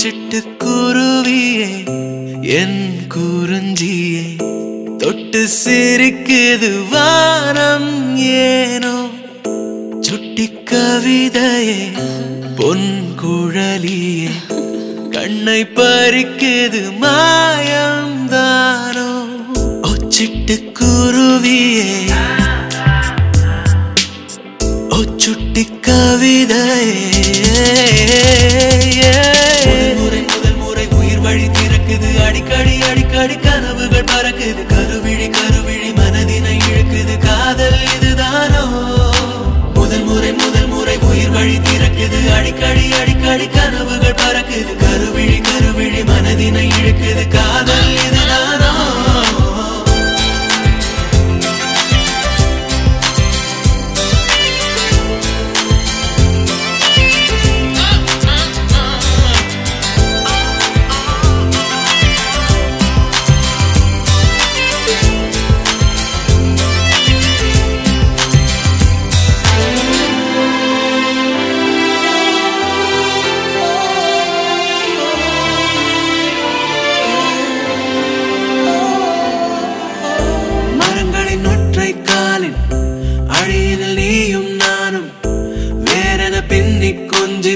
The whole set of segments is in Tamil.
சிட்டுக்குருவியே என் குறிஞ்சியே தொட்டு சிரிக்குது வானம் ஏனோ சுட்டி கவிதையே பொன் குழலியே கண்ணை பறிக்குது மாயம்தானோ ஓ சிட்டுக்குருவியே ஓ சுட்டி கவிதையே முதல் முறை முதல் முறை உயிர் வழி திறக்குது அடிக்கடி அடிக்கடி கனவுகள் பறக்குது கருவிழி கருவிழி மனதினை இழுக்குது காதல் இதுதானோ முதல் முறை முதல் முறை உயிர் வழி திறக்குது அடிக்கடி அடிக்கடி கனவுகள் பறக்குது கருவிழி கருவிழி மனதினை இழுக்குது காதல் இதுதானோ மரங்களின் ஒற்றை காலின் அழியினில் நீயும் நானும் வேறென பின்னிக் கொஞ்சி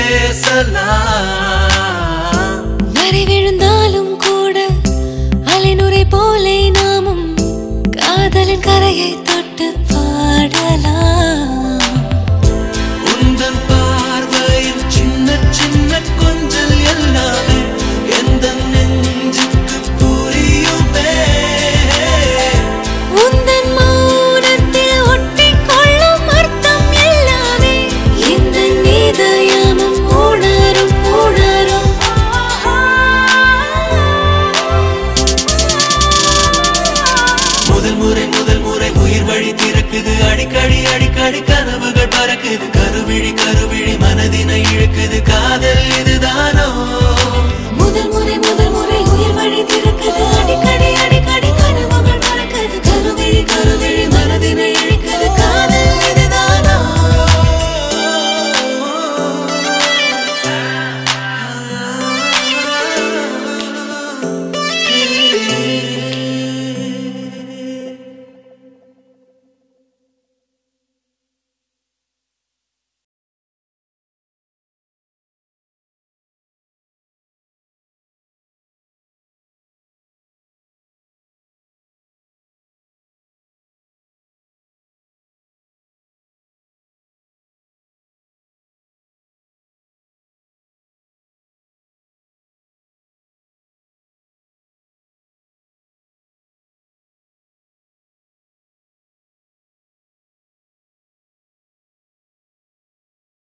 பேசலாம் மறை விழுந்தாலும் கூட அலைநுரை போலே நாமும் காதலின் கரையை தொட்டு பாடலாம் உந்தன் பார்வையின் சின்ன சின்ன கொஞ்சல் எல்லாமே எந்த நெஞ்சுக்கு புரியுமே உந்தன் மௌனத்தில் ஒட்டிக்கொள்ளும் அர்த்தம் எல்லாமே இந்த நீதயமும் உணரும் உணரும் முதல் முறை முதல் முறை உயிர் வழி திறக்குது அடிக்கடி அடிக்கடி கனவுகள் பறக்குது கருவிழி கருவிழி மனதினை இழுக்குது காதல் இதுதானோ